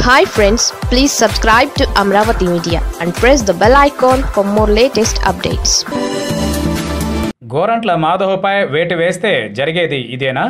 hi friends please subscribe to Amaravati media and press the bell icon for more latest updates Gorantla మాధవ్పై వేటు వేస్తే జరిగేది ఇదేనా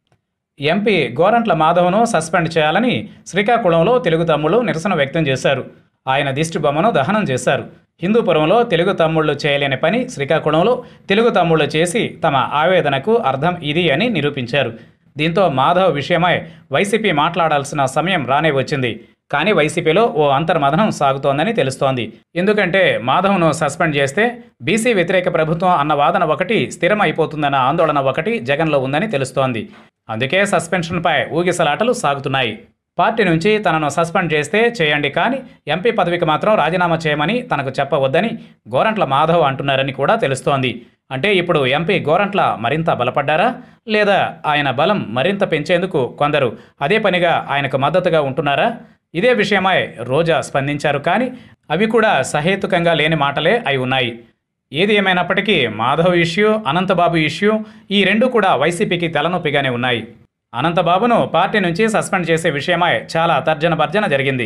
ఎంపీ గోరంట్ల మాధవ్ను సస్పెండ్ చేయాలని శ్రీకాకుళంలో తెలుగు తమ్ముళ్ళు నిరసన వ్యక్తం చేశారు ఆయన దిష్టి బొమ్మను దహనం చేశారు హిందూపురంలో తెలుగు తమ్ముళ్ళు చేయలేని పని శ్రీకాకుళంలో తెలుగు తమ్ముళ్ళు చేసి తమ ఆవేదనకు అర్థం ఇది అని నిరూపించారు దీంతో మాధవ్ విషయమై వైసీపీ మాట్లాడాల్సిన సమయం రానే వచ్చింది కానీ వైసీపీలో ఓ అంతర్మథనం సాగుతోందని తెలుస్తోంది ఎందుకంటే మాధవ్ను సస్పెండ్ చేస్తే బీసీ వ్యతిరేక ప్రభుత్వం అన్న వాదన ఒకటి స్థిరం అయిపోతుందన్న ఆందోళన ఒకటి జగన్లో ఉందని తెలుస్తోంది అందుకే సస్పెన్షన్పై ఊగిసలాటలు సాగుతున్నాయి పార్టీ నుంచి తనను సస్పెండ్ చేస్తే చేయండి కానీ ఎంపీ పదవికి మాత్రం రాజీనామా చేయమని తనకు చెప్పవద్దని గోరంట్ల మాధవ్ అంటున్నారని కూడా తెలుస్తోంది అంటే ఇప్పుడు ఎంపీ గోరంట్ల మరింత బలపడ్డారా లేదా ఆయన బలం మరింత పెంచేందుకు కొందరు అదే పనిగా ఆయనకు మద్దతుగా ఉంటున్నారా ఇదే విషయమై రోజా స్పందించారు కానీ అవి కూడా సహేతుకంగా లేని మాటలే అయి ఉన్నాయి ఏది ఏమైనప్పటికీ మాధవ్ ఇష్యూ అనంతబాబు ఇష్యూ ఈ రెండు కూడా వైసీపీకి తలనొప్పిగానే ఉన్నాయి అనంతబాబును పార్టీ నుంచి సస్పెండ్ చేసే విషయమై చాలా తర్జన భర్జన జరిగింది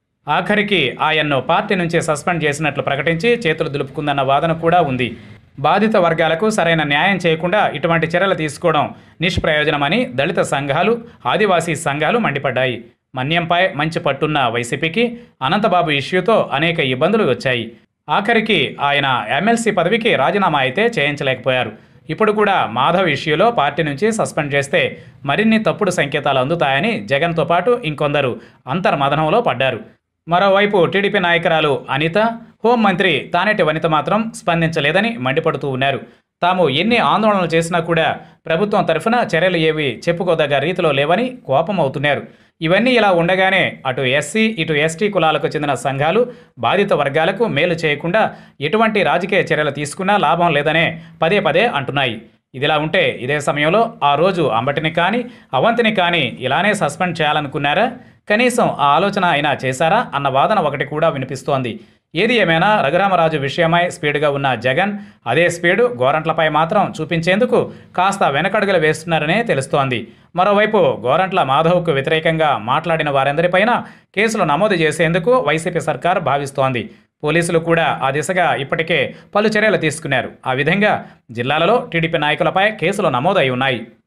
ఆఖరికి ఆయన్ను పార్టీ నుంచి సస్పెండ్ చేసినట్లు ప్రకటించి చేతులు దులుపుకుందన్న వాదన కూడా ఉంది బాధిత వర్గాలకు సరైన న్యాయం చేయకుండా ఇటువంటి చర్యలు తీసుకోవడం నిష్ప్రయోజనమని దళిత సంఘాలు ఆదివాసీ సంఘాలు మండిపడ్డాయి మన్యంపై మంచి పట్టున్న వైసీపీకి అనంతబాబు ఇష్యూతో అనేక ఇబ్బందులు వచ్చాయి ఆఖరికి ఆయన ఎమ్మెల్సీ పదవికి రాజీనామా అయితే చేయించలేకపోయారు ఇప్పుడు కూడా మాధవ్ ఇష్యూలో పార్టీ నుంచి సస్పెండ్ చేస్తే మరిన్ని తప్పుడు సంకేతాలు అందుతాయని జగన్తో పాటు ఇంకొందరు అంతర్మథనంలో పడ్డారు మరోవైపు టీడీపీ నాయకురాలు అనిత హోంమంత్రి తానేటి వనిత మాత్రం స్పందించలేదని మండిపడుతూ ఉన్నారు తాము ఎన్ని ఆందోళనలు చేసినా కూడా ప్రభుత్వం తరఫున చర్యలు ఏవి చెప్పుకోదగ్గ రీతిలో లేవని కోపం అవుతున్నారు ఇవన్నీ ఇలా ఉండగానే అటు ఎస్సీ ఇటు ఎస్టీ కులాలకు చెందిన సంఘాలు బాధిత వర్గాలకు మేలు చేయకుండా ఎటువంటి రాజకీయ చర్యలు తీసుకున్నా లాభం లేదనే పదే పదే అంటున్నాయి ఇదిలా ఉంటే ఇదే సమయంలో ఆ రోజు అంబటిని కానీ అవంతిని కానీ ఇలానే సస్పెండ్ చేయాలనుకున్నారా కనీసం ఆ ఆలోచన అయినా చేశారా అన్న వాదన ఒకటి కూడా వినిపిస్తోంది ఏది ఏమైనా రఘురామరాజు విషయమై స్పీడ్గా ఉన్న జగన్ అదే స్పీడు గోరంట్లపై మాత్రం చూపించేందుకు కాస్త వెనకడుగులు వేస్తున్నారనే తెలుస్తోంది మరోవైపు గోరంట్ల మాధవ్కు వ్యతిరేకంగా మాట్లాడిన వారందరిపైన కేసులు నమోదు చేసేందుకు వైసీపీ సర్కార్ భావిస్తోంది పోలీసులు కూడా ఆ దిశగా ఇప్పటికే పలు చర్యలు తీసుకున్నారు ఆ విధంగా జిల్లాలలో టీడీపీ నాయకులపై కేసులు నమోదై ఉన్నాయి